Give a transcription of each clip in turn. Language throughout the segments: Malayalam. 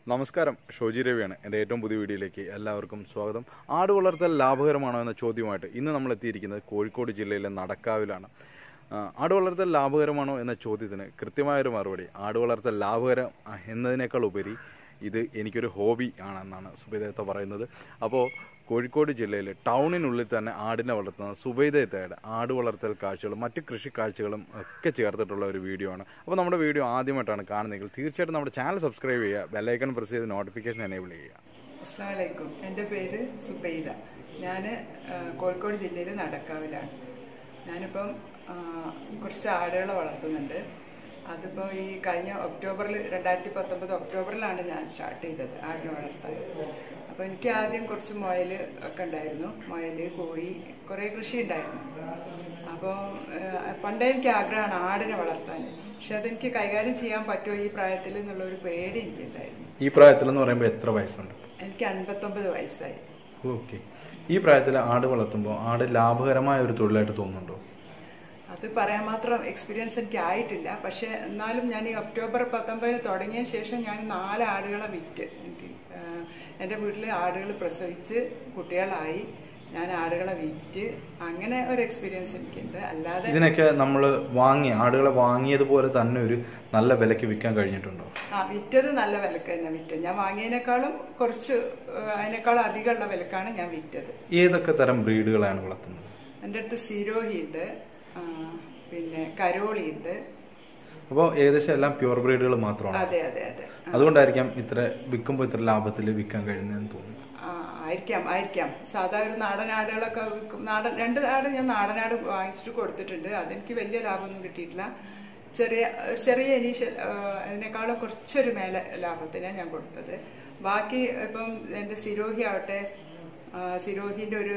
നമസ്കാരം ഷോജി രവിയാണ് എൻ്റെ ഏറ്റവും പുതിയ വീഡിയോയിലേക്ക് എല്ലാവർക്കും സ്വാഗതം ആട് വളർത്തൽ ലാഭകരമാണോ എന്ന ചോദ്യമായിട്ട് ഇന്ന് നമ്മൾ എത്തിയിരിക്കുന്നത് കോഴിക്കോട് ജില്ലയിലെ നടക്കാവിലാണ് ആ, ആട് വളർത്തൽ ലാഭകരമാണോ എന്ന ചോദ്യത്തിന് കൃത്യമായൊരു മറുപടി ആട് വളർത്തൽ ലാഭകരം ആ, എന്നതിനേക്കാൾ ഉപരി ഇത് എനിക്കൊരു ഹോബി ആണെന്നാണ് സുബൈദത്ത പറയുന്നത് അപ്പോൾ കോഴിക്കോട് ജില്ലയിൽ ടൗണിനുള്ളിൽ തന്നെ ആടിനെ വളർത്തുന്ന സുബൈദത്തയുടെ ആട് വളർത്തൽ കാഴ്ചകളും മറ്റ് കൃഷി കാഴ്ചകളും ഒക്കെ ചേർത്തിട്ടുള്ള ഒരു വീഡിയോ ആണ് അപ്പോൾ നമ്മുടെ വീഡിയോ ആദ്യമായിട്ടാണ് കാണുന്നതെങ്കിൽ തീർച്ചയായിട്ടും നമ്മുടെ ചാനൽ സബ്സ്ക്രൈബ് ചെയ്യുക ബെല്ലൈക്കൺ പ്രസ് ചെയ്ത് നോട്ടിഫിക്കേഷൻ എനേബിൾ ചെയ്യുക അസ്സാമലൈക്കും എൻ്റെ പേര് സുബൈദ ഞാൻ കോഴിക്കോട് ജില്ലയിൽ നടക്കാവിലാണ് ഞാനിപ്പം ആ, കുറച്ച് ആടുകളെ വളർത്തുന്നുണ്ട് അതിപ്പോൾ ഈ കഴിഞ്ഞ ഒക്ടോബറിൽ രണ്ടായിരത്തി പത്തൊമ്പത് ഒക്ടോബറിലാണ് ഞാൻ സ്റ്റാർട്ട് ചെയ്തത് ആടിനെ വളർത്താൻ അപ്പോൾ എനിക്ക് ആദ്യം കുറച്ച് മുയൽ ഒക്കെ ഉണ്ടായിരുന്നു മുയൽ കോഴി കുറേ കൃഷി ഉണ്ടായിരുന്നു അപ്പോൾ പണ്ടേ എനിക്ക് ആഗ്രഹമാണ് ആടിനെ വളർത്താൻ പക്ഷെ അതെനിക്ക് കൈകാര്യം ചെയ്യാൻ പറ്റുമോ ഈ പ്രായത്തിൽ എന്നുള്ളൊരു പേടി എനിക്കുണ്ടായിരുന്നു ഈ പ്രായത്തിൽ എന്ന് പറയുമ്പോൾ എത്ര വയസ്സുണ്ട് എനിക്ക് അൻപത്തൊമ്പത് വയസ്സായി ഓക്കെ ഈ പ്രായത്തിൽ ആട് വളർത്തുമ്പോൾ ആട് ലാഭകരമായ ഒരു തൊഴിലായിട്ട് തോന്നുന്നുണ്ടോ അത് പറയാൻ മാത്രം എക്സ്പീരിയൻസ് എനിക്ക് ആയിട്ടില്ല പക്ഷെ എന്നാലും ഞാൻ ഈ ഒക്ടോബർ പത്തൊമ്പതിന് തുടങ്ങിയ ശേഷം ഞാൻ നാല് ആടുകളെ വിറ്റ് എനിക്ക് ആഹ്, എൻ്റെ വീട്ടിൽ ആടുകൾ പ്രസവിച്ച് കുട്ടികളായി ഞാൻ ആടുകളെ വിറ്റ് അങ്ങനെ ഒരു എക്സ്പീരിയൻസ് എനിക്കുണ്ട് അല്ലാതെ ഇതിനൊക്കെ നമ്മൾ വാങ്ങി ആടുകളെ വാങ്ങിയതുപോലെ തന്നെ ഒരു നല്ല വിലയ്ക്ക് വിൽക്കാൻ കഴിഞ്ഞിട്ടുണ്ടോ ആ വിറ്റത് നല്ല വിലക്ക് തന്നെ വിറ്റത് ഞാൻ വാങ്ങിയതിനേക്കാളും കുറച്ച് ആഹ്, അതിനേക്കാളും അധികമുള്ള വിലക്കാണ് ഞാൻ വിറ്റത് ഏതൊക്കെ തരം ബ്രീഡുകളാണ് വളർത്തുന്നത് എൻ്റെ അടുത്ത് സിരോഹി ഉണ്ട് ആ, പിന്നെ കരോളി ഉണ്ട് അപ്പോൾ ഏകദേശം എല്ലാം പ്യുവർ ബ്രീഡുകൾ മാത്രമാണ് അതെ അതെ അതെ അതുകൊണ്ടായിരിക്കാം ഇത്ര വിൽക്കുമ്പോൾ ഇത്ര ലാഭത്തിൽ വിൽക്കാൻ കഴിയുന്നതെന്ന് തോന്നുന്നു ആ, ആയിരിക്കാം ആയിരിക്കാം സാധാ ഒരു നാടൻ ആടുകളൊക്കെ വിൽക്കും നാടൻ രണ്ട് ആട് ഞാൻ നാടനാട് വാങ്ങിച്ചിട്ട് കൊടുത്തിട്ടുണ്ട് അതെനിക്ക് വലിയ ലാഭമൊന്നും കിട്ടിയിട്ടില്ല ചെറിയ ഒരു ചെറിയ ഇനീഷ്യൽ അതിനേക്കാളും കുറച്ചൊരു മേലെ ലാഭത്തിനാണ് ഞാൻ കൊടുത്തത് ബാക്കി ഇപ്പം എൻ്റെ സിരോഹി ആവട്ടെ ആ, സിരോഹിൻ്റെ ഒരു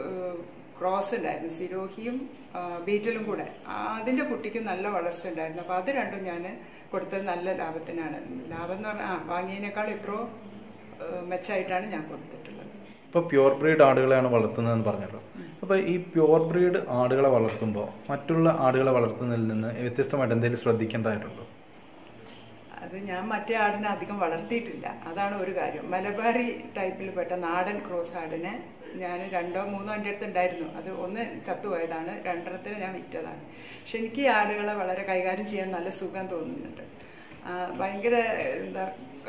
ക്രോസ് ഉണ്ടായിരുന്നു സിരോഹിയും ആ, ബീറ്റലും കൂടെ ആ, അതിൻ്റെ കുട്ടിക്ക് നല്ല വളർച്ച ഉണ്ടായിരുന്നു അപ്പോൾ അത് രണ്ടും ഞാൻ കൊടുത്തത് നല്ല ലാഭത്തിനാണ് ലാഭം എന്ന് പറഞ്ഞാൽ ആ വാങ്ങിയതിനേക്കാൾ എത്രയോ ഏഹ് മെച്ചമായിട്ടാണ് ഞാൻ കൊടുത്തിട്ടുള്ളത് ഇപ്പോൾ പ്യുവർ ബ്രീഡ് ആടുകളെയാണ് വളർത്തുന്നതെന്ന് പറഞ്ഞല്ലോ അപ്പോൾ ഈ പ്യുവർ ബ്രീഡ് ആടുകളെ വളർത്തുമ്പോൾ മറ്റുള്ള ആടുകളെ വളർത്തുന്നതിൽ നിന്ന് വ്യത്യസ്തമായിട്ട് എന്തെങ്കിലും ശ്രദ്ധിക്കേണ്ടതായിട്ടുണ്ടോ അത് ഞാൻ മറ്റേ ആടിനെ അധികം വളർത്തിയിട്ടില്ല അതാണ് ഒരു കാര്യം മലബാറി ടൈപ്പിൽപ്പെട്ട നാടൻ ക്രോസ് ആടിനെ ഞാൻ രണ്ടോ മൂന്നോ എൻ്റെ അടുത്ത് ഉണ്ടായിരുന്നു അത് ഒന്ന് ചത്തുപോയതാണ് രണ്ടെണ്ണത്തിന് ഞാൻ വിറ്റതാണ് പക്ഷെ എനിക്ക് ഈ ആടുകളെ വളരെ കൈകാര്യം ചെയ്യാൻ നല്ല സുഖം തോന്നുന്നുണ്ട് ആ, ഭയങ്കര എന്താ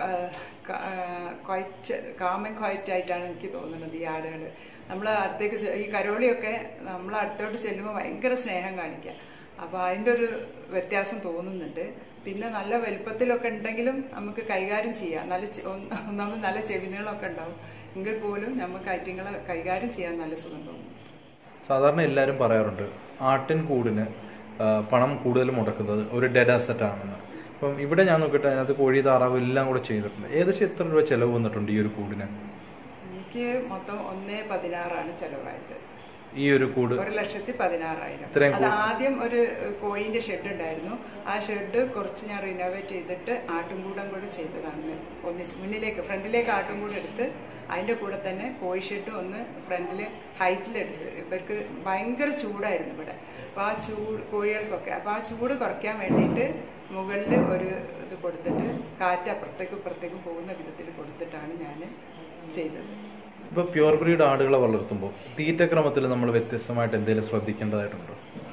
ക്വൈറ്റ് കാമൻ ക്വൈറ്റ് ആയിട്ടാണ് എനിക്ക് തോന്നുന്നത് ഈ ആടുകൾ നമ്മൾ അടുത്തേക്ക് ചെ- ഈ കരോളിയൊക്കെ നമ്മൾ അടുത്തോട്ട് ചെല്ലുമ്പോൾ ഭയങ്കര സ്നേഹം കാണിക്കുക അപ്പോൾ അതിൻ്റെ ഒരു വ്യത്യാസം തോന്നുന്നുണ്ട് പിന്നെ നല്ല വലുപ്പത്തിലൊക്കെ ഉണ്ടെങ്കിലും നമുക്ക് കൈകാര്യം ചെയ്യാം നല്ല ചെ- ഒന്ന് ഒന്നാമത് നല്ല ചെവിനീളമൊക്കെ ഉണ്ടാവും എങ്കിൽ പോലും നമുക്ക് ഐറ്റങ്ങളെ കൈകാര്യം ചെയ്യാൻ നല്ല സുഖം തോന്നും സാധാരണ എല്ലാവരും പറയാറുണ്ട് ആട്ടിൻ കൂടിന് ആ, പണം കൂടുതൽ മുടക്കുന്നത് ഒരു ഡെഡ് അസറ്റ് ആണെന്ന് അപ്പം ഇവിടെ ഞാൻ നോക്കിയിട്ട് അതിനകത്ത് കോഴി താറാവ് എല്ലാം കൂടെ ചെയ്തിട്ടുണ്ട് ഏകദേശം എത്ര രൂപ ചെലവ് വന്നിട്ടുണ്ട് ഈ ഒരു കൂടിന് എനിക്ക് മൊത്തം ഒന്നേ പതിനാറാണ് ചെലവായത് ഈ ഒരു കൂട് ഒരു ലക്ഷത്തി പതിനാറായിരം ഇത്രയും അത് ആദ്യം ഒരു കോഴിന്റെ ഷെഡ് ഉണ്ടായിരുന്നു ആ ഷെഡ് കുറച്ച് ഞാൻ റിനോവേറ്റ് ചെയ്തിട്ട് ആട്ടുംകൂടം കൂടെ ചെയ്തതാണ് ഒന്നിച്ച് മുന്നിലേക്ക് ഫ്രണ്ടിലേക്ക് ആട്ടുംകൂടം എടുത്ത് അതിന്റെ കൂടെ തന്നെ കോഴി ഷെഡ് ഒന്ന് ഫ്രണ്ടിൽ ഹൈറ്റിലെടുത്ത് ഇവർക്ക് ഭയങ്കര ചൂടായിരുന്നു ഇവിടെ അപ്പൊ ആ ചൂട് കോഴികൾക്കൊക്കെ അപ്പൊ ആ ചൂട് കുറയ്ക്കാൻ വേണ്ടിയിട്ട് മുകളിൽ ഒരു ഇത് കൊടുത്തിട്ട് കാറ്റ് അപ്പുറത്തേക്കും ഇപ്പുറത്തേക്കും പോകുന്ന വിധത്തിൽ കൊടുത്തിട്ടാണ് ഞാൻ ചെയ്തത് ഇപ്പൊ പ്യുവർ ബ്രീഡ് ആടുകളെ വളർത്തുമ്പോൾ തീറ്റക്രമത്തിൽ നമ്മൾ വ്യത്യസ്തമായിട്ട് എന്തെങ്കിലും ശ്രദ്ധിക്കേണ്ടതായിട്ടുണ്ടോ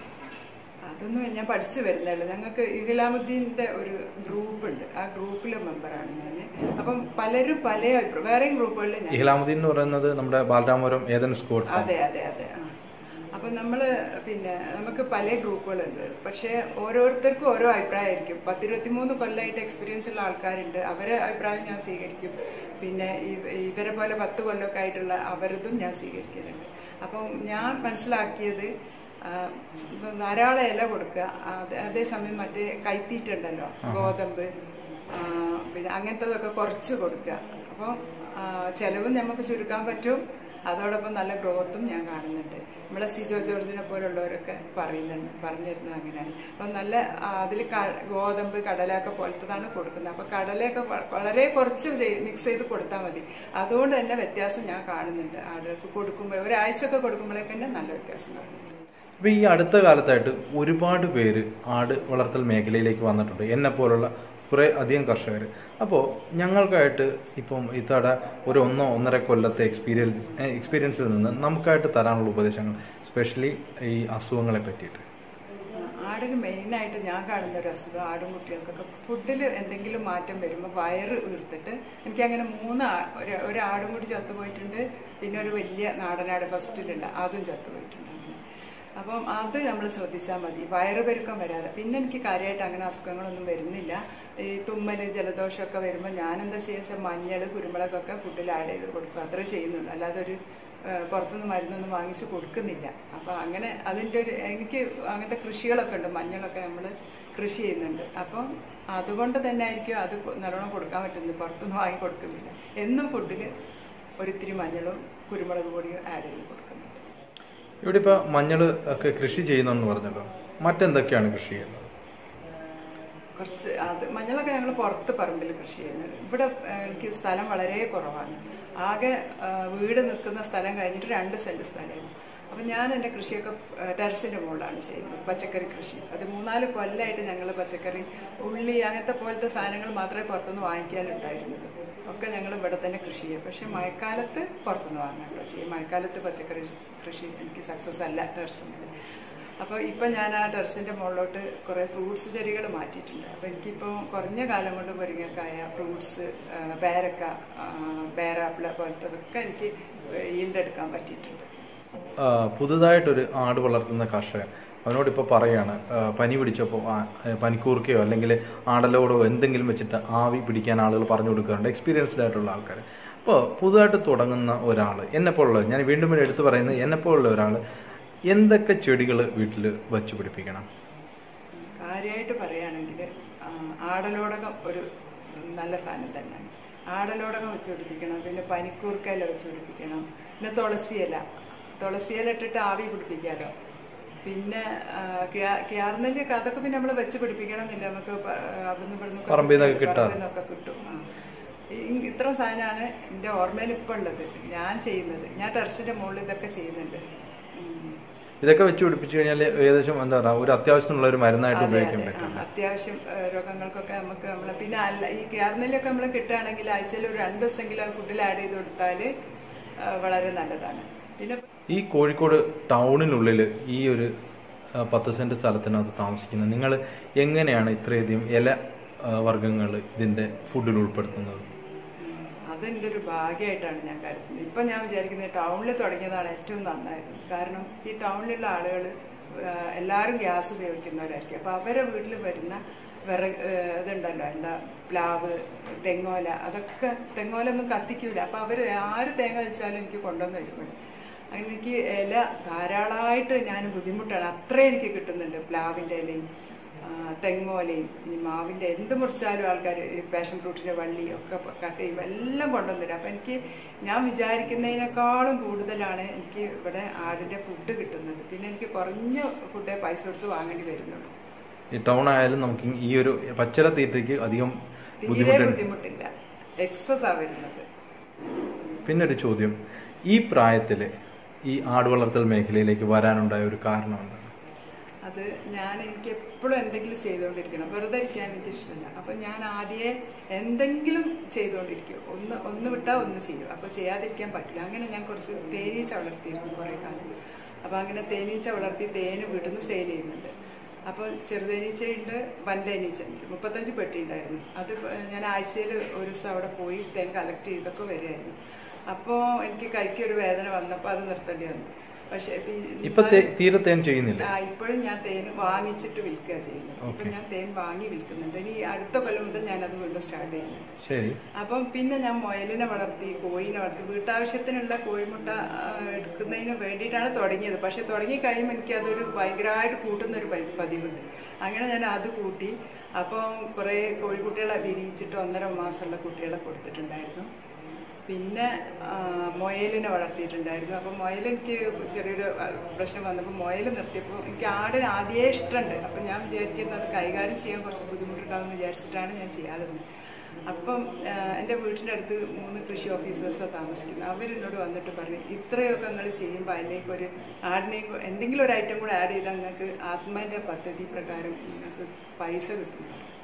അതൊന്നും ഞാൻ പഠിച്ചു വരുന്നല്ലോ ഞങ്ങൾക്ക് ഇഖലാമുദ്ദീൻ്റെ ഒരു ഗ്രൂപ്പ് ഉണ്ട് ആ ഗ്രൂപ്പിലെ മെമ്പറാണ് ഞാൻ അപ്പം പലരും പല അഭിപ്രായം വേറെയും ഗ്രൂപ്പുകളിൽ ഞാൻ ഇഹ്ലാമുദ്ദീൻ എന്ന് പറയുന്നത് നമ്മുടെ ബാലരാമപുരം ഏതൻ സ്കോട്ട് അതെ അതെ അതെ ആ അപ്പം നമ്മൾ പിന്നെ നമുക്ക് പല ഗ്രൂപ്പുകളുണ്ട് പക്ഷേ ഓരോരുത്തർക്കും ഓരോ അഭിപ്രായമായിരിക്കും പത്തിരുപത്തിമൂന്ന് കൊല്ലമായിട്ട് എക്സ്പീരിയൻസ് ഉള്ള ആൾക്കാരുണ്ട് അവരെ അഭിപ്രായം ഞാൻ സ്വീകരിക്കും പിന്നെ ഇവ- ഇവരെ പോലെ പത്ത് കൊല്ലമൊക്കെ ആയിട്ടുള്ള അവരതും ഞാൻ സ്വീകരിക്കുന്നുണ്ട് അപ്പം ഞാൻ മനസ്സിലാക്കിയത് ആ, ഇപ്പൊ ധാരാളം ഇല കൊടുക്കുക അത് അതേസമയം മറ്റേ കൈത്തീറ്റുണ്ടല്ലോ ഗോതമ്പ് ആ, പിന്നെ അങ്ങനത്തതൊക്കെ കുറച്ച് കൊടുക്കുക അപ്പം ചിലവും നമുക്ക് ചുരുക്കാൻ പറ്റും അതോടൊപ്പം നല്ല ഗ്രോത്തും ഞാൻ കാണുന്നുണ്ട് നമ്മളെ സിജോ ജോർജിനെ പോലുള്ളവരൊക്കെ പറയുന്നുണ്ട് പറഞ്ഞിരുന്നത് അങ്ങനെയാണ് അപ്പം നല്ല അതിൽ ഗോതമ്പ് കടലയൊക്കെ പോലത്തതാണ് കൊടുക്കുന്നത് അപ്പം കടലയൊക്കെ വ- വളരെ കുറച്ച് മിക്സ് ചെയ്ത് കൊടുത്താൽ മതി അതുകൊണ്ട് തന്നെ വ്യത്യാസം ഞാൻ കാണുന്നുണ്ട് ആളുകൾക്ക് കൊടുക്കുമ്പോൾ ഒരാഴ്ചയൊക്കെ കൊടുക്കുമ്പോഴേക്ക് തന്നെ നല്ല വ്യത്യാസം കാണുന്നുണ്ട് ഇപ്പൊ ഈ അടുത്ത കാലത്തായിട്ട് ഒരുപാട് പേര് ആട് വളർത്തൽ മേഖലയിലേക്ക് വന്നിട്ടുണ്ട് എന്നെ പോലുള്ള കുറേ അധികം കർഷകർ അപ്പോൾ ഞങ്ങൾക്കായിട്ട് ഇപ്പം ഇത്തട ഒരു ഒന്നോ ഒന്നര കൊല്ലത്തെ എക്സ്പീരിയൻസ് എക്സ്പീരിയൻസിൽ നിന്ന് നമുക്കായിട്ട് തരാനുള്ള ഉപദേശങ്ങൾ സ്പെഷ്യലി ഈ അസുഖങ്ങളെ പറ്റിയിട്ട് ആടിന് മെയിനായിട്ട് ഞാൻ കാണുന്ന ഒരു അസുഖം ആടും കുട്ടികൾക്കൊക്കെ ഫുഡിൽ എന്തെങ്കിലും മാറ്റം വരുമ്പോൾ വയറ് വീർത്തിട്ട് എനിക്കങ്ങനെ മൂന്ന് ആ- ഒരു ഒരു ആടും കൂടി ചത്തുപോയിട്ടുണ്ട് പിന്നെ ഒരു വലിയ നാടനാട് ഫസ്റ്റിലുണ്ട് അതും ചത്തുപോയിട്ടുണ്ട് അങ്ങനെ. അപ്പം അത് നമ്മൾ ശ്രദ്ധിച്ചാൽ മതി വയറ് പെരുക്കം വരാതെ പിന്നെ എനിക്ക് കാര്യമായിട്ട് അങ്ങനെ അസുഖങ്ങളൊന്നും വരുന്നില്ല ഈ തുമ്മല് ജലദോഷമൊക്കെ വരുമ്പോൾ ഞാൻ എന്താ ചെയ്യുക വെച്ചാൽ മഞ്ഞൾ കുരുമുളകൊക്കെ ഫുഡിൽ ആഡ് ചെയ്ത് കൊടുക്കും അത്രേ ചെയ്യുന്നുള്ളൂ അല്ലാതെ ഒരു ഏഹ് പുറത്തുനിന്ന് മരുന്നൊന്നും വാങ്ങിച്ച് കൊടുക്കുന്നില്ല അപ്പോൾ അങ്ങനെ അതിൻ്റെ ഒരു എനിക്ക് അങ്ങനത്തെ കൃഷികളൊക്കെ ഉണ്ട് മഞ്ഞളൊക്കെ നമ്മൾ കൃഷി ചെയ്യുന്നുണ്ട് അപ്പം അതുകൊണ്ട് തന്നെ ആയിരിക്കും അത് കൊ- നല്ലോണം കൊടുക്കാൻ പറ്റുന്നത് പുറത്തുനിന്ന് വാങ്ങി കൊടുക്കുന്നില്ല എന്നും ഫുഡിൽ ഒരിത്തിരി മഞ്ഞളും കുരുമുളക് പൊടിയും ആഡ് ചെയ്ത് കൊടുക്കുന്നുണ്ട് ഇവിടെ ഇപ്പോൾ മഞ്ഞൾ ഒക്കെ കൃഷി ചെയ്യുന്നെന്ന് പറഞ്ഞല്ലോ മറ്റെന്തൊക്കെയാണ് കൃഷി ചെയ്യുന്നത് കുറച്ച് അത് മഞ്ഞളൊക്കെ ഞങ്ങൾ പുറത്ത് പറമ്പിൽ കൃഷി ചെയ്യുന്നത് ഇവിടെ ഏഹ്, എനിക്ക് സ്ഥലം വളരെ കുറവാണ് ആകെ ഏഹ്, വീട് നിൽക്കുന്ന സ്ഥലം കഴിഞ്ഞിട്ട് രണ്ട് സെന്റ് സ്ഥലമാണ് അപ്പം ഞാൻ എൻ്റെ കൃഷിയൊക്കെ ഏഹ്, ടെറസിൻ്റെ മുകളിലാണ് ചെയ്യുന്നത് പച്ചക്കറി കൃഷി അത് മൂന്നാല് കൊല്ലമായിട്ട് ഞങ്ങൾ പച്ചക്കറി ഉള്ളി അങ്ങനത്തെ പോലത്തെ സാധനങ്ങൾ മാത്രമേ പുറത്തുനിന്ന് വാങ്ങിക്കാനുണ്ടായിരുന്നുള്ളൂ ഒക്കെ ഞങ്ങൾ ഇവിടെ തന്നെ കൃഷി ചെയ്യും പക്ഷേ മഴക്കാലത്ത് പുറത്തുനിന്ന് വാങ്ങാനുള്ള ചെയ്യും മഴക്കാലത്ത് പച്ചക്കറി കൃഷി എനിക്ക് സക്സസ് അല്ല ടെറസിൻ്റെ അപ്പോൾ ഇപ്പം ഞാൻ ആ ടെറസിൻ്റെ മുകളിലോട്ട് കുറേ ഫ്രൂട്ട്സ് ചെടികൾ മാറ്റിയിട്ടുണ്ട് അപ്പോൾ എനിക്കിപ്പോൾ കുറഞ്ഞ കാലം കൊണ്ട് മുരിങ്ങക്കായ ഫ്രൂട്ട്സ് പേരക്ക ആ, പേരാപ്പിള പോലത്തതൊക്കെ എനിക്ക് ഈൽഡ് എടുക്കാൻ പറ്റിയിട്ടുണ്ട് ആ, പുതുതായിട്ടൊരു ആട് വളർത്തുന്ന കർഷകൻ അവനോട് ഇപ്പോൾ പറയാണ് ആ, പനി പിടിച്ചപ്പോൾ ആ, പനിക്കൂർക്കയോ അല്ലെങ്കിൽ ആടലോടോ എന്തെങ്കിലും വെച്ചിട്ട് ആവി പിടിക്കാൻ ആളുകൾ പറഞ്ഞു കൊടുക്കാറുണ്ട് എക്സ്പീരിയൻസ്ഡ് ആയിട്ടുള്ള ആൾക്കാർ അപ്പോൾ പുതുതായിട്ട് തുടങ്ങുന്ന ഒരാൾ എന്നെപ്പോലുള്ള ഞാൻ വീണ്ടും വീണ്ടും എടുത്തു പറയുന്നത് എന്നെപ്പോലുള്ള ഒരാൾ എന്തൊക്കെ ചെടികൾ വീട്ടിൽ വച്ച് പിടിപ്പിക്കണം കാര്യമായിട്ട് പറയുകയാണെങ്കിൽ ആ, ആടലോടകം ഒരു നല്ല സാധനം തന്നെയാണ് ആടലോടകം വെച്ച് പിടിപ്പിക്കണം പിന്നെ പനിക്കൂർക്കയില വെച്ച് പിടിപ്പിക്കണം പിന്നെ തുളസിയില തുളസിയില ഇട്ടിട്ട് ആവി പിടിപ്പിക്കാമല്ലോ പിന്നെ ക്യാർനെല്ലൊക്കെ അതൊക്കെ പിന്നെ നമ്മൾ വെച്ച് പിടിപ്പിക്കണമെന്നില്ല നമുക്ക് പ- അവിടുന്ന് ഇവിടുന്ന് പറമ്പിൽ നിന്നൊക്കെ കിട്ടാറ്. നിന്നൊക്കെ കിട്ടും ആ. ഈ- ഇത്ര സാധനമാണ് എൻ്റെ ഓർമ്മയിൽ ഇപ്പോൾ ഉള്ളത് ഞാൻ ചെയ്യുന്നത് ഞാൻ ടെറസിന്റെ മുകളിൽ ഇതൊക്കെ ചെയ്യുന്നുണ്ട് ഉം. ഇതൊക്കെ വെച്ച് പിടിപ്പിച്ചു കഴിഞ്ഞാൽ ഏകദേശം എന്താ പറയുക ഒരു അത്യാവശ്യമുള്ള ഒരു മരുന്നായിട്ട് അതെ, ഉപയോഗിക്കാൻ അതെ. പറ്റും ആ, അത്യാവശ്യം ഏഹ്, രോഗങ്ങൾക്കൊക്കെ നമുക്ക് നമ്മളെ പിന്നെ അല്ല ഈ കേരളയിലൊക്കെ നമ്മൾ കിട്ടുകയാണെങ്കിൽ ആഴ്ചയിൽ ഒരു രണ്ട് ദിവസമെങ്കിലും ഫുഡിൽ ആഡ് ചെയ്ത് കൊടുത്താൽ വളരെ നല്ലതാണ് പിന്നെ ഈ കോഴിക്കോട് ടൗണിനുള്ളിൽ ഈ ഒരു ആ, പത്ത് സെന്റ് സ്ഥലത്തിനകത്ത് താമസിക്കുന്ന നിങ്ങൾ എങ്ങനെയാണ് ഇത്രയധികം ഇല വർഗ്ഗങ്ങൾ ഇതിന്റെ ഫുഡിൽ ഉൾപ്പെടുത്തുന്നത് ഉം, അതെൻ്റെ ഒരു ഭാഗ്യമായിട്ടാണ് ഞാൻ കരുതുന്നത് ഇപ്പം ഞാൻ വിചാരിക്കുന്നത് ടൗണിൽ തുടങ്ങിയതാണ് ഏറ്റവും നന്നായത് കാരണം ഈ ടൗണിലുള്ള ആളുകൾ എല്ലാവരും ഗ്യാസ് ഉപയോഗിക്കുന്നവരായിരിക്കും അപ്പോൾ അവരെ വീട്ടിൽ വരുന്ന വിറക് ഏഹ്, ഇതുണ്ടല്ലോ എന്താ പ്ലാവ് തെങ്ങോല അതൊക്കെ തെങ്ങോല ഒന്നും കത്തിക്കൂല അപ്പോൾ അവർ ആര് തേങ്ങ വെച്ചാലും എനിക്ക് കൊണ്ടുവന്ന് തരും ഇവിടെ അങ്ങനെ എനിക്ക് ഇല ധാരാളമായിട്ട് ഞാൻ ബുദ്ധിമുട്ടാണ് അത്രയും എനിക്ക് കിട്ടുന്നുണ്ട് പ്ലാവിൻ്റെ ഇലയും ആ, തെങ്ങോലയും ഈ മാവിൻ്റെ എന്ത് മുറിച്ചാലും ആൾക്കാർ ഈ പാഷൻ ഫ്രൂട്ടിൻ്റെ വള്ളി ഒക്കെ കട്ട് ചെയ്യും എല്ലാം കൊണ്ടുവന്നില്ല അപ്പം എനിക്ക് ഞാൻ വിചാരിക്കുന്നതിനേക്കാളും കൂടുതലാണ് എനിക്ക് ഇവിടെ ആടിൻ്റെ ഫുഡ് കിട്ടുന്നത് പിന്നെ എനിക്ക് കുറഞ്ഞ ഫുഡേ പൈസ കൊടുത്ത് വാങ്ങേണ്ടി വരുന്നുള്ളൂ ഈ ടൗൺ ആയാലും നമുക്ക് ഈ ഒരു പച്ചല തീറ്റയ്ക്ക് അധികം തീരെ ബുദ്ധിമുട്ടുണ്ട് ബുദ്ധിമുട്ടില്ല എക്സസ് ആ വരുന്നത് പിന്നെ ഒരു ചോദ്യം ഈ പ്രായത്തിൽ ഈ ആട് വളർത്തൽ മേഖലയിലേക്ക് വരാനുണ്ടായ ഒരു കാരണം എന്താണ് അത് ഞാൻ എനിക്ക് എപ്പോഴും എന്തെങ്കിലും ചെയ്തുകൊണ്ടിരിക്കണം വെറുതെ ഇരിക്കാൻ എനിക്ക് ഇഷ്ടമില്ല അപ്പം ഞാൻ ആദ്യമേ എന്തെങ്കിലും ചെയ്തുകൊണ്ടിരിക്കും ഒന്ന് ഒന്ന് വിട്ടാൽ ഒന്ന് ചെയ്യും അപ്പോൾ ചെയ്യാതിരിക്കാൻ പറ്റില്ല അങ്ങനെ ഞാൻ കുറച്ച് തേനീച്ച വളർത്തിയിരുന്നു കുറേ കാലം അപ്പോൾ അങ്ങനെ തേനീച്ച വളർത്തി തേന് വീട്ടിൽ നിന്ന് സെയിൽ ചെയ്യുന്നുണ്ട് അപ്പോൾ ചെറുതേനീച്ചയുണ്ട് വൻതേനീച്ചയുണ്ട് മുപ്പത്തഞ്ച് പെട്ടി ഉണ്ടായിരുന്നു അത് ഇപ്പ- ഞാൻ ആഴ്ചയിൽ ഒരു ദിവസം അവിടെ പോയി തേൻ കളക്ട് ചെയ്തൊക്കെ വരുമായിരുന്നു അപ്പോൾ എനിക്ക് കൈക്ക് ഒരു വേദന വന്നപ്പോൾ അത് നിർത്തേണ്ടി വന്നു പക്ഷേ ഇപ്പൊ ഈ- ഇപ്പൊ തേ- തീരെ തേൻ ചെയ്യുന്നില്ല ആ ഇപ്പോഴും ഞാൻ തേൻ വാങ്ങിച്ചിട്ട് വിൽക്കുക ചെയ്യുന്നത് ഇപ്പൊ Okay. ഞാൻ തേൻ വാങ്ങി വിൽക്കുന്നുണ്ട് ഇനി അടുത്ത കൊല്ലം മുതൽ ഞാൻ അത് വീണ്ടും സ്റ്റാർട്ട് ചെയ്യുന്നുണ്ട് ശരി അപ്പം പിന്നെ ഞാൻ മുയലിനെ വളർത്തി കോഴിനെ വളർത്തി വീട്ടാവശ്യത്തിനുള്ള കോഴിമുട്ട ആ, എടുക്കുന്നതിന് വേണ്ടിയിട്ടാണ് തുടങ്ങിയത് പക്ഷെ തുടങ്ങി കഴിയുമ്പോൾ എനിക്ക് അതൊരു ഭയങ്കരമായിട്ട് കൂട്ടുന്ന ഒരു പ- പതിവുണ്ട് അങ്ങനെ ഞാൻ അത് കൂട്ടി അപ്പം കുറേ കോഴിക്കുട്ടികളെ വിരിയിച്ചിട്ട് ഒന്നര മാസമുള്ള കുട്ടികളെ കൊടുത്തിട്ടുണ്ടായിരുന്നു പിന്നെ ആ, മുയലിനെ വളർത്തിയിട്ടുണ്ടായിരുന്നു അപ്പം മുയൽ എനിക്ക് ചെറിയൊരു ആ, പ്രശ്നം വന്നപ്പോൾ മുയൽ നിർത്തിയപ്പോൾ എനിക്ക് ആടിന് ആദ്യമേ ഇഷ്ടമുണ്ട് അപ്പം ഞാൻ വിചാരിക്കുന്നത് അത് കൈകാര്യം ചെയ്യാൻ കുറച്ച് ബുദ്ധിമുട്ടുണ്ടാവും എന്ന് വിചാരിച്ചിട്ടാണ് ഞാൻ ചെയ്യാതിരുന്നത് അപ്പം ആ, എൻ്റെ വീട്ടിൻ്റെ അടുത്ത് മൂന്ന് കൃഷി ഓഫീസേഴ്സാണ് താമസിക്കുന്നത് അവരെന്നോട് വന്നിട്ട് പറഞ്ഞു ഇത്രയൊക്കെ നിങ്ങൾ ചെയ്യുമ്പോൾ അതിലേക്ക് ഒരു ആടിനെയും കൂ- എന്തെങ്കിലും ഒരു ഐറ്റം കൂടെ ആഡ് ചെയ്താൽ നിങ്ങൾക്ക് ആത്മാൻ്റെ പദ്ധതി പ്രകാരം നിങ്ങൾക്ക് പൈസ കിട്ടും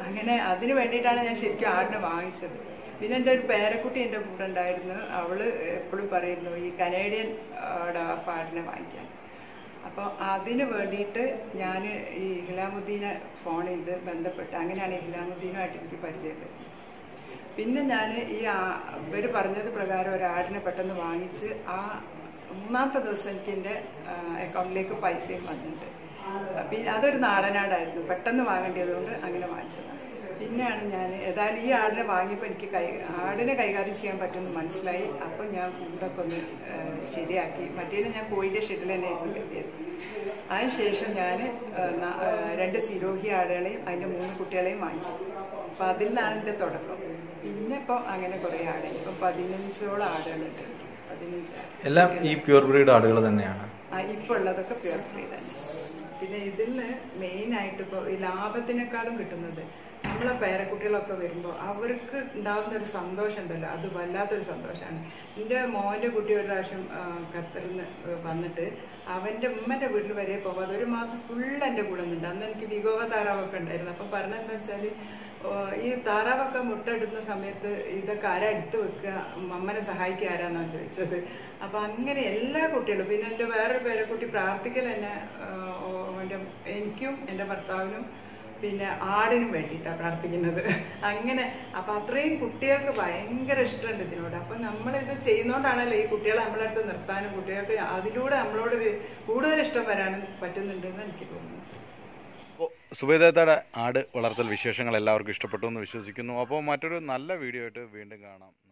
അങ്ങനെ അതിന് വേണ്ടിയിട്ടാണ് ഞാൻ ശരിക്കും ആടിനെ വാങ്ങിച്ചത് പിന്നെ എൻ്റെ ഒരു പേരക്കുട്ടി എൻ്റെ കൂടെ ഉണ്ടായിരുന്നു അവള് എപ്പോഴും പറയുന്നു ഈ കനേഡിയൻ ഡാഫ് ആടിനെ വാങ്ങിക്കാൻ അപ്പോൾ അതിന് വേണ്ടിയിട്ട് ഞാൻ ഈ ഹിലാമുദ്ദീനെ ഫോൺ ചെയ്ത് ബന്ധപ്പെട്ട് അങ്ങനെയാണ് ഹിലാമുദ്ദീനുമായിട്ട് എനിക്ക് പരിചയപ്പെട്ടത് പിന്നെ ഞാൻ ഈ ഇവർ പറഞ്ഞത് പ്രകാരം ഒരു ആടിനെ പെട്ടെന്ന് വാങ്ങിച്ച് ആ മൂന്നാമത്തെ ദിവസം എനിക്ക് എൻ്റെ അക്കൗണ്ടിലേക്ക് പൈസയും വന്നിട്ടുണ്ട് പിന്നെ അതൊരു നാടനാടായിരുന്നു പെട്ടെന്ന് വാങ്ങേണ്ടതുകൊണ്ട് അങ്ങനെ വാങ്ങിച്ചതാണ് പിന്നെയാണ് ഞാൻ ഏതായാലും ഈ ആടിനെ വാങ്ങിയപ്പോൾ എനിക്ക് കൈ ആടിനെ കൈകാര്യം ചെയ്യാൻ പറ്റുമെന്ന് മനസ്സിലായി അപ്പം ഞാൻ ഇതൊക്കെ ഒന്ന് ആ, ശരിയാക്കി മറ്റേത് ഞാൻ കോഴിൻ്റെ ഷെഡിൽ തന്നെയായിരുന്നു കെട്ടിയത് അതിനുശേഷം ഞാൻ രണ്ട് സിരോഹി ആടുകളെയും അതിൻ്റെ മൂന്ന് കുട്ടികളെയും വാങ്ങിച്ചു അപ്പം അതിലാണ് എൻ്റെ തുടക്കം പിന്നെ ഇപ്പോൾ അങ്ങനെ കുറേ ആട് ഇപ്പം പതിനഞ്ചോളം ആടുകളുണ്ട് പതിനഞ്ച് ആട്. എല്ലാം ഈ പ്യൂർ ബ്രീഡ് ആടുകൾ തന്നെയാണ് ആ ഇപ്പോൾ ഉള്ളതൊക്കെ പ്യൂർ ഫ്രീ തന്നെ പിന്നെ ഇതിൽ മെയിനായിട്ട് ഇപ്പോൾ ഈ ലാഭത്തിനേക്കാളും കിട്ടുന്നത് നമ്മളെ പേരക്കുട്ടികളൊക്കെ വരുമ്പോൾ അവർക്ക് ഉണ്ടാകുന്ന ഒരു സന്തോഷം ഉണ്ടല്ലോ അത് വല്ലാത്തൊരു സന്തോഷമാണ് എൻ്റെ മോൻ്റെ കുട്ടി ഒരു പ്രാവശ്യം ആ, ഖത്തറിൽ നിന്ന് വന്നിട്ട് അവൻ്റെ ഉമ്മൻ്റെ വീട്ടിൽ വരെ പോകാതെ ഒരു മാസം ഫുൾ എൻ്റെ കൂടെ നിന്നുണ്ട് അന്ന് എനിക്ക് വിഗോവ താറാവൊക്കെ ഉണ്ടായിരുന്നു അപ്പം പറഞ്ഞതെന്താ വെച്ചാൽ ഈ താറാവൊക്കെ മുട്ടയിടുന്ന സമയത്ത് ഇതൊക്കെ ആരാ എടുത്തു വെക്കുക അമ്മനെ സഹായിക്കുക ആരാന്നാണ് ചോദിച്ചത് അപ്പൊ അങ്ങനെ എല്ലാ കുട്ടികളും പിന്നെ എൻ്റെ വേറൊരു പേരക്കുട്ടി പ്രാർത്ഥിക്കൽ തന്നെ എൻ്റെ എനിക്കും എൻ്റെ ഭർത്താവിനും പിന്നെ ആടിനും വേണ്ടിയിട്ടാണ് പ്രാർത്ഥിക്കുന്നത് അങ്ങനെ അപ്പൊ അത്രയും കുട്ടികൾക്ക് ഭയങ്കര ഇഷ്ടമുണ്ട് ഇതിനോട് അപ്പൊ നമ്മളിത് ചെയ്യുന്നോണ്ടാണല്ലോ ഈ കുട്ടികളെ നമ്മളെ അടുത്ത് നിർത്താനും കുട്ടികൾക്ക് അതിലൂടെ നമ്മളോട് ഒരു കൂടുതൽ ഇഷ്ടം വരാനും പറ്റുന്നുണ്ടെന്ന് എനിക്ക് തോന്നുന്നു അപ്പോൾ സുബേദത്തയുടെ ആട് വളർത്തൽ വിശേഷങ്ങൾ എല്ലാവർക്കും ഇഷ്ടപ്പെട്ടു എന്ന് വിശ്വസിക്കുന്നു അപ്പോൾ മറ്റൊരു നല്ല വീഡിയോ ആയിട്ട് വീണ്ടും കാണാം